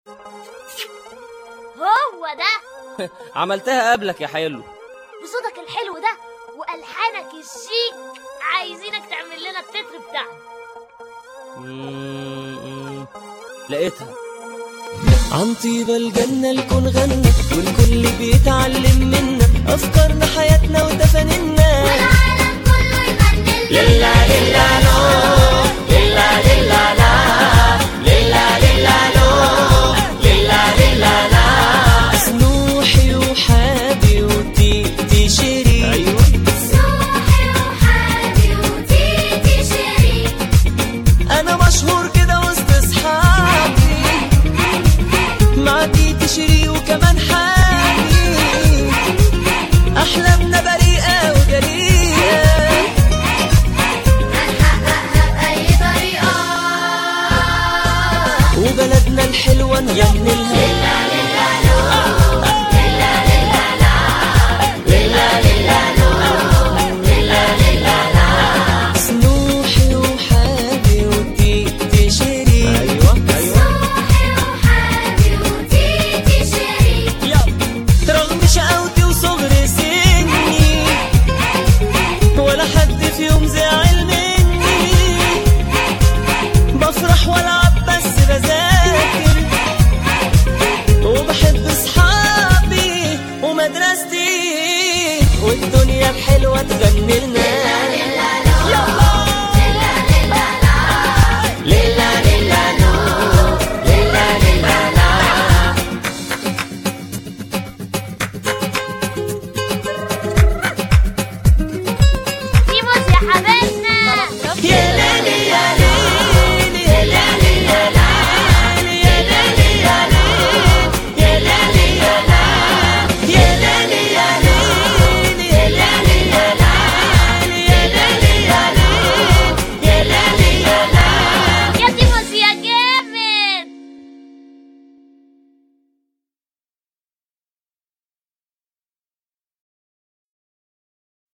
هو ده عملتها قبلك يا حلو بصوتك الحلو ده والحانك الشيك عايزينك تعمل لنا التتر بتاعنا مم، لقيتها عن طيب الجنة الكون غنى والكل بيتعلم منا أفكارنا حياتنا وتفانينا والعالم كله يغني للا للا لو للا للا لا للا للا لو للا للا لا سنوحي وحابي وتيتي شيرين أيوة سوحي وحادي وتيتي شيرين أنا مشهور كده وسط أصحابي مع تيتي شيرين وكمان حابي أحلامنا بريئة وجريئة هنحققها بأي طريقة وبلدنا الحلوة نغني لها